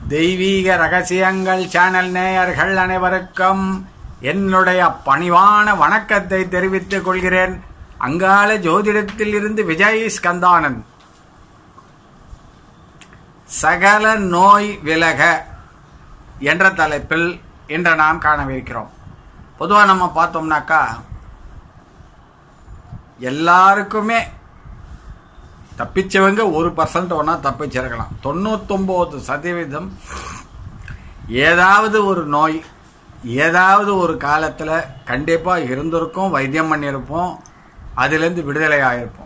தெய்வீக ரகசியங்கள் சேனல் நேயர்கள் அனைவருக்கும் என்னுடைய பணிவான வணக்கத்தை தெரிவித்துக் கொள்கிறேன் அங்காள ஜோதிடத்தில் இருந்து விஜய் ஸ்கந்தானந்த் சகல நோய் விலக என்ற தலைப்பில் இன்று நாம் காணவிருக்கிறோம் பொதுவாக நம்ம பார்த்தோம்னாக்கா எல்லாருக்குமே தப்பிச்சவங்க ஒரு பர்சன்ட் ஒன்றா தப்பிச்சிருக்கலாம் தொண்ணூத்தொம்பது சதவீதம் ஏதாவது ஒரு நோய் ஏதாவது ஒரு காலத்தில் கண்டிப்பாக இருந்திருக்கும் வைத்தியம் பண்ணியிருப்போம் அதுலேருந்து விடுதலை ஆகிருப்போம்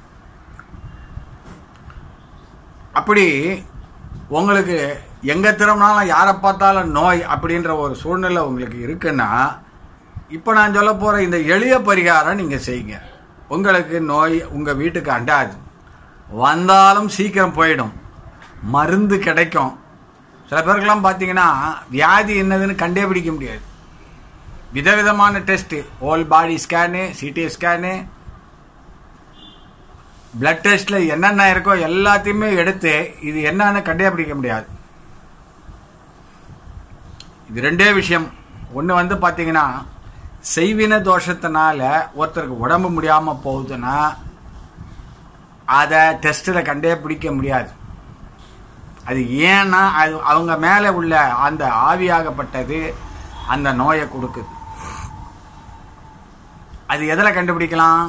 அப்படி உங்களுக்கு எங்கே திரும்பினாலும் யாரை பார்த்தாலும் நோய் அப்படின்ற ஒரு சூழ்நிலை உங்களுக்கு இருக்குன்னா இப்போ நான் சொல்ல போகிற இந்த எளிய பரிகாரம் நீங்கள் செய்யுங்க உங்களுக்கு நோய் உங்கள் வீட்டுக்கு அண்டாது வந்தாலும் சீக்கிரம் போயிடும் மருந்து கிடைக்கும் சில பேருக்கெல்லாம் பார்த்தீங்கன்னா வியாதி என்னதுன்னு கண்டே பிடிக்க முடியாது விதவிதமான test whole body scan CT scan blood டெஸ்ட்டில் என்னென்ன இருக்கோ எல்லாத்தையுமே எடுத்து இது என்னன்னு கண்டே பிடிக்க முடியாது இது ரெண்டே விஷயம் ஒன்று வந்து பார்த்தீங்கன்னா செய்வின தோஷத்தினால ஒருத்தருக்கு உடம்பு முடியாமல் போகுதுன்னா அதை டெஸ்ட்டில் கண்டே பிடிக்க முடியாது அது ஏன்னா அது அவங்க மேலே உள்ள அந்த ஆவியாகப்பட்டது அந்த நோயை கொடுக்குது அது எதில் கண்டுபிடிக்கலாம்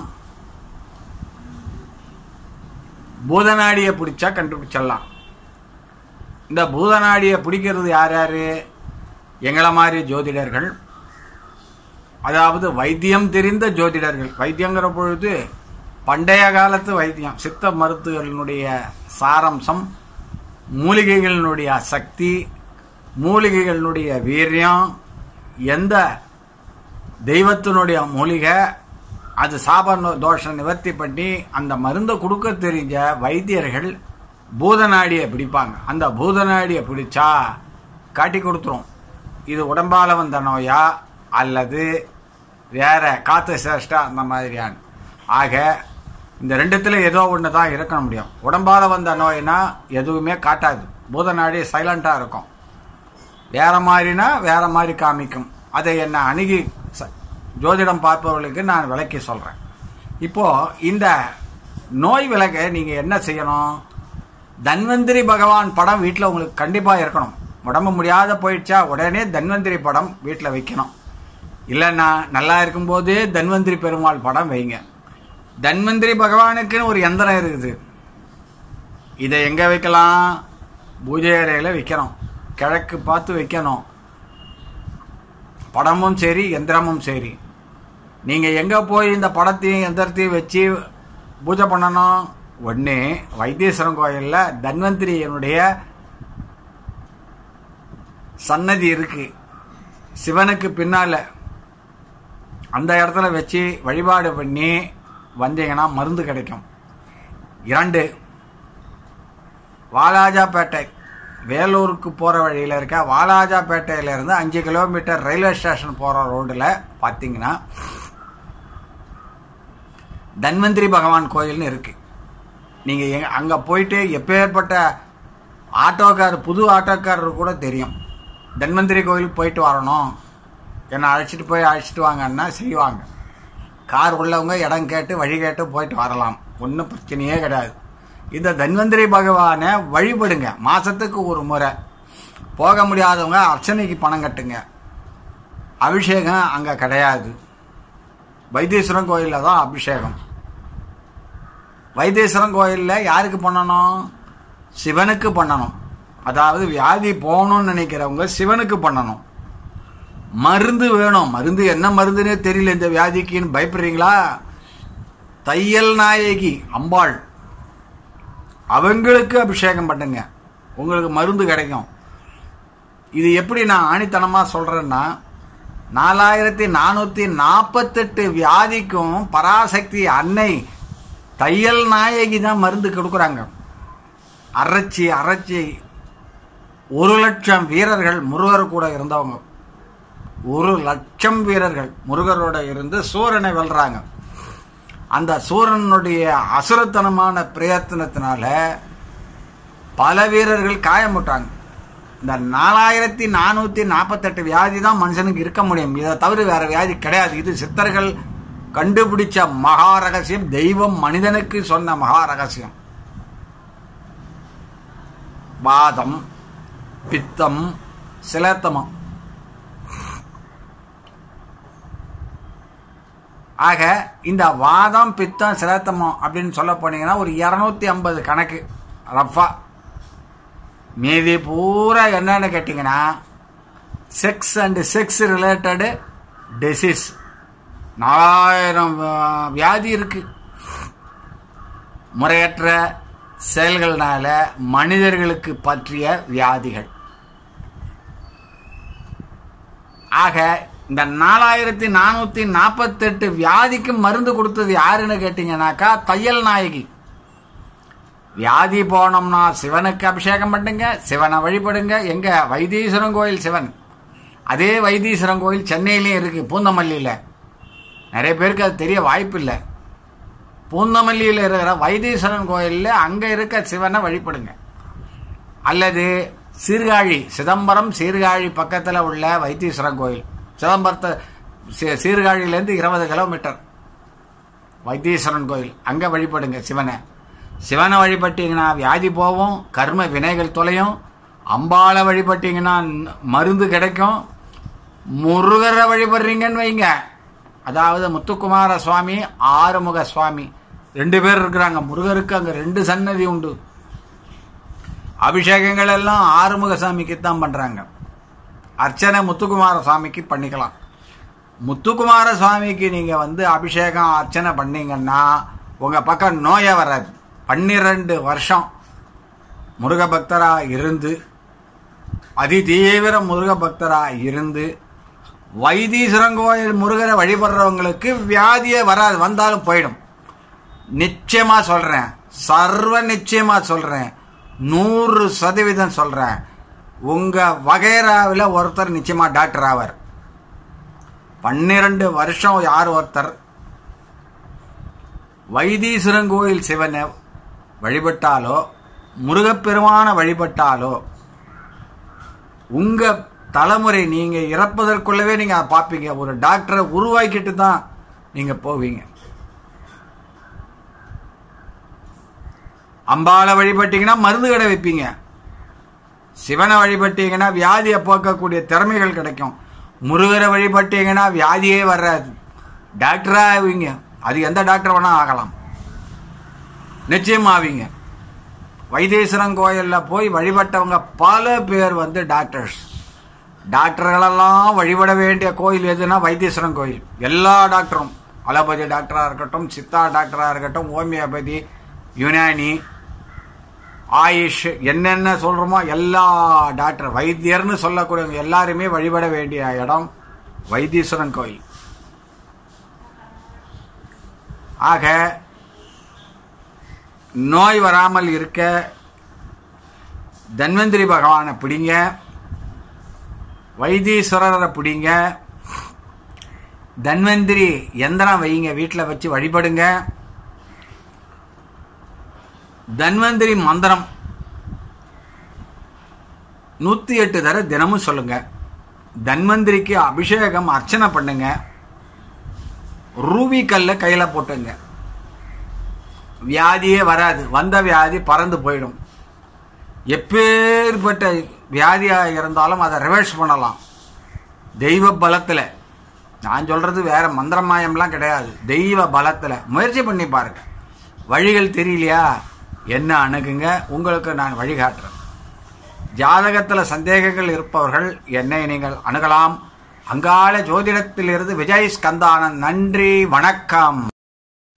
பூதநாடியை பிடிச்சா கண்டுபிடிச்சிடலாம் இந்த பூதநாடியை பிடிக்கிறது யார் யார் எங்களை மாதிரி ஜோதிடர்கள் அதாவது வைத்தியம் தெரிந்த ஜோதிடர்கள் வைத்தியங்கிற பொழுது பண்டைய காலத்து வைத்தியம் சித்த மருத்துவர்களுடைய சாரம்சம் மூலிகைகளினுடைய சக்தி மூலிகைகளினுடைய வீரியம் எந்த தெய்வத்தினுடைய மூலிகை அது சாப தோஷம் நிவர்த்தி பண்ணி அந்த மருந்தை கொடுக்க தெரிஞ்ச வைத்தியர்கள் பூதநாடியை பிடிப்பாங்க அந்த பூதநாடியை பிடிச்சா காட்டி கொடுத்துரும் இது உடம்பால வந்த நோயா அல்லது வேற காத்து சேஷ்டா அந்த மாதிரியான ஆக இந்த ரெண்டுத்துல ஏதோ ஒன்று தான் இருக்க முடியும் உடம்பால வந்த நோய்னா எதுவுமே காட்டாது பூதநாடி சைலண்டாக இருக்கும் வேற மாதிரினா வேற மாதிரி காமிக்கும் அதை என்னை அணுகி ஜோதிடம் பார்ப்பவர்களுக்கு நான் விளக்கி சொல்கிறேன் இப்போ இந்த நோய் விலக நீங்கள் என்ன செய்யணும் தன்வந்திரி பகவான் படம் வீட்டில் உங்களுக்கு கண்டிப்பாக இருக்கணும் உடம்பு முடியாத போயிடுச்சா உடனே தன்வந்திரி படம் வீட்டில் வைக்கணும் இல்லைன்னா நல்லா இருக்கும்போதே தன்வந்திரி பெருமாள் படம் வைங்க தன்வந்திரி பகவானுக்குன்னு ஒரு எந்திரம் இருக்குது இதை எங்கே வைக்கலாம் பூஜை அறையில் வைக்கணும் கிழக்கு பார்த்து வைக்கணும் படமும் சரி எந்திரமும் சரி நீங்கள் எங்கே போய் இந்த படத்தையும் எந்திரத்தையும் வச்சு பூஜை பண்ணணும் ஒன்று வைத்தீஸ்வரன் கோயிலில் தன்வந்திரியனுடைய சன்னதி இருக்கு சிவனுக்கு பின்னால் அந்த இடத்துல வச்சு வழிபாடு பண்ணி வந்தீங்கன்னா மருந்து கிடைக்கும் இரண்டு வாலாஜாப்பேட்டை வேலூருக்கு போகிற வழியில் இருக்க வாலாஜாப்பேட்டையிலேருந்து அஞ்சு கிலோமீட்டர் ரயில்வே ஸ்டேஷன் போகிற ரோடில் பார்த்தீங்கன்னா தன்வந்திரி பகவான் கோயில்னு இருக்குது நீங்கள் எங்க அங்கே போயிட்டு எப்பேற்பட்ட ஆட்டோக்கார் புது ஆட்டோக்காரர் கூட தெரியும் தன்வந்திரி கோயிலுக்கு போயிட்டு வரணும் என்னை அழைச்சிட்டு போய் அழைச்சிட்டு வாங்கன்னா செய்வாங்க கார் உள்ளவங்க இடம் கேட்டு வழி கேட்டு போயிட்டு வரலாம் ஒன்றும் பிரச்சனையே கிடையாது இந்த தன்வந்திரி பகவானை வழிபடுங்க மாதத்துக்கு ஒரு முறை போக முடியாதவங்க அர்ச்சனைக்கு பணம் கட்டுங்க அபிஷேகம் அங்கே கிடையாது வைத்தீஸ்வரன் கோயிலில் தான் அபிஷேகம் வைத்தீஸ்வரன் கோயிலில் யாருக்கு பண்ணணும் சிவனுக்கு பண்ணணும் அதாவது வியாதி போகணும்னு நினைக்கிறவங்க சிவனுக்கு பண்ணணும் மருந்து வேணும் மருந்து என்ன மருந்துன்னே தெரியல இந்த வியாதிக்குன்னு பயப்படுறீங்களா தையல் நாயகி அம்பாள் அவங்களுக்கு அபிஷேகம் பண்ணுங்க உங்களுக்கு மருந்து கிடைக்கும் இது எப்படி நான் ஆணித்தனமாக சொல்கிறேன்னா நாலாயிரத்தி நானூற்றி நாற்பத்தெட்டு வியாதிக்கும் பராசக்தி அன்னை தையல் நாயகி தான் மருந்து கொடுக்குறாங்க அரைச்சி அரைச்சி ஒரு லட்சம் வீரர்கள் முருகர் கூட இருந்தவங்க ஒரு லட்சம் வீரர்கள் முருகரோட இருந்து சூரனை வெல்றாங்க அந்த சூரனுடைய அசுரத்தனமான பிரயத்தனத்தினால பல வீரர்கள் காயமுட்டாங்க இந்த நாலாயிரத்தி நானூற்றி நாற்பத்தெட்டு வியாதி தான் மனுஷனுக்கு இருக்க முடியும் இதை தவிர வேற வியாதி கிடையாது இது சித்தர்கள் கண்டுபிடிச்ச மகா ரகசியம் தெய்வம் மனிதனுக்கு சொன்ன மகா ரகசியம் வாதம் பித்தம் சிலத்தமம் ஆக இந்த வாதம் பித்தம் சிலத்தமம் அப்படின்னு சொல்ல போனீங்கன்னா ஒரு இரநூத்தி ஐம்பது கணக்கு ரஃபா மீதி பூரா என்னன்னு கேட்டிங்கன்னா sex and sex related disease நாலாயிரம் வா- வியாதி இருக்கு முறையற்ற செயல்கள்னால மனிதர்களுக்கு பற்றிய வியாதிகள் ஆக இந்த நாலாயிரத்தி நானூத்தி நாற்பத்தெட்டு வியாதிக்கு மருந்து கொடுத்தது யாருன்னு கேட்டீங்கன்னாக்கா தையல் நாயகி வியாதி போனோம்னா சிவனுக்கு அபிஷேகம் பண்ணுங்க சிவனை வழிபடுங்க எங்க வைத்தீஸ்வரன் கோயில் சிவன் அதே வைத்தீஸ்வரன் கோயில் சென்னையிலயும் இருக்கு பூந்தமல்லியில் நிறைய பேருக்கு அது தெரிய வாய்ப்பு இல்லை பூந்தமல்லியில் இருக்கிற வைத்தீஸ்வரன் கோயிலில் அங்கே இருக்க சிவனை வழிபடுங்க அல்லது சீர்காழி சிதம்பரம் சீர்காழி பக்கத்தில் உள்ள வைத்தீஸ்வரன் கோயில் சிதம்பரத்தை சீ- சீர்காழியிலேருந்து இருபது கிலோமீட்டர் வைத்தீஸ்வரன் கோயில் அங்கே வழிபடுங்க சிவனை சிவனை வழிபட்டீங்கன்னா வியாதி போகும் கர்ம வினைகள் தொலையும் அம்பாளை வழிபட்டீங்கன்னா ந- மருந்து கிடைக்கும் முருகரை வழிபடுறீங்கன்னு வைங்க அதாவது முத்துக்குமார சுவாமி ஆறுமுக சுவாமி ரெண்டு பேர் இருக்கிறாங்க முருகருக்கு அங்கே ரெண்டு சன்னதி உண்டு அபிஷேகங்கள் எல்லாம் ஆறுமுக சாமிக்கு தான் பண்றாங்க அர்ச்சனை முத்துக்குமார சுவாமிக்கு பண்ணிக்கலாம் முத்துக்குமார சுவாமிக்கு நீங்க வந்து அபிஷேகம் அர்ச்சனை பண்ணீங்கன்னா உங்க பக்கம் நோயே வராது பன்னிரண்டு வருஷம் முருக பக்தரா இருந்து அதி தீவிர முருக பக்தரா இருந்து வைத்தீஸ்வரன் கோயில் முருகரை வழிபடுறவங்களுக்கு வியாதியே வராது வந்தாலும் போயிடும் நிச்சயமா சொல்றேன் சர்வ நிச்சயமா சொல்றேன் நூறு சதவீதம் சொல்றேன் உங்க வகைராவில் ஒருத்தர் நிச்சயமா டாக்டர் ஆவார் பன்னிரண்டு வருஷம் யார் ஒருத்தர் வைத்தீஸ்வரன் கோயில் சிவனை வழிபட்டாலோ முருகப்பெருமான வழிபட்டாலோ உங்க தலைமுறை நீங்க இறப்பதற்குள்ளவே நீங்க அதை பார்ப்பீங்க ஒரு டாக்டரை உருவாக்கிட்டு தான் நீங்க போவீங்க அம்பாளை வழிபட்டீங்கன்னா மருந்து கடை வைப்பீங்க சிவனை வழிபட்டீங்கன்னா வியாதியை போக்கக்கூடிய திறமைகள் கிடைக்கும் முருகரை வழிபட்டீங்கன்னா வியாதியே வராது டாக்டரா ஆவீங்க அது எந்த டாக்டர் வேணா ஆகலாம் நிச்சயமா ஆவீங்க வைத்தீஸ்வரன் கோயில்ல போய் வழிபட்டவங்க பல பேர் வந்து டாக்டர்ஸ் டாக்டர்களெல்லாம் வழிபட வேண்டிய கோயில் எதுனா வைத்தீஸ்வரன் கோயில் எல்லா டாக்டரும் அலோபதி டாக்டரா இருக்கட்டும் சித்தா டாக்டரா இருக்கட்டும் ஹோமியோபதி யுனானி ஆயுஷ் என்னென்ன சொல்றோமோ எல்லா டாக்டர் வைத்தியர்னு சொல்லக்கூடியவங்க எல்லாருமே வழிபட வேண்டிய இடம் வைத்தீஸ்வரன் கோயில் ஆக நோய் வராமல் இருக்க தன்வந்திரி பகவானை பிடிங்க வைத்தீஸ்வரரை பிடிங்க தன்வந்திரி எந்திரம் வைங்க வீட்டில் வச்சு வழிபடுங்க தன்வந்திரி மந்திரம் நூத்தி எட்டு தடவை தினமும் சொல்லுங்க தன்வந்திரிக்கு அபிஷேகம் அர்ச்சனை பண்ணுங்க ரூபி கல்ல கையில போட்டுங்க வியாதியே வராது வந்த வியாதி பறந்து போயிடும் எப்பேற்பட்ட வியாதியா இருந்தாலும் அதை ரிவர்ஸ் பண்ணலாம் தெய்வ பலத்துல நான் சொல்றது வேற மந்திரமாயம்லாம் கிடையாது தெய்வ பலத்துல முயற்சி பண்ணி பாருங்க வழிகள் தெரியலையா என்ன அணுகுங்க உங்களுக்கு நான் வழிகாட்டுறேன் ஜாதகத்தில் சந்தேகங்கள் இருப்பவர்கள் என்னை நீங்கள் அணுகலாம் அங்காள ஜோதிடத்திலிருந்து விஜய் ஸ்கந்தானன் நன்றி வணக்கம்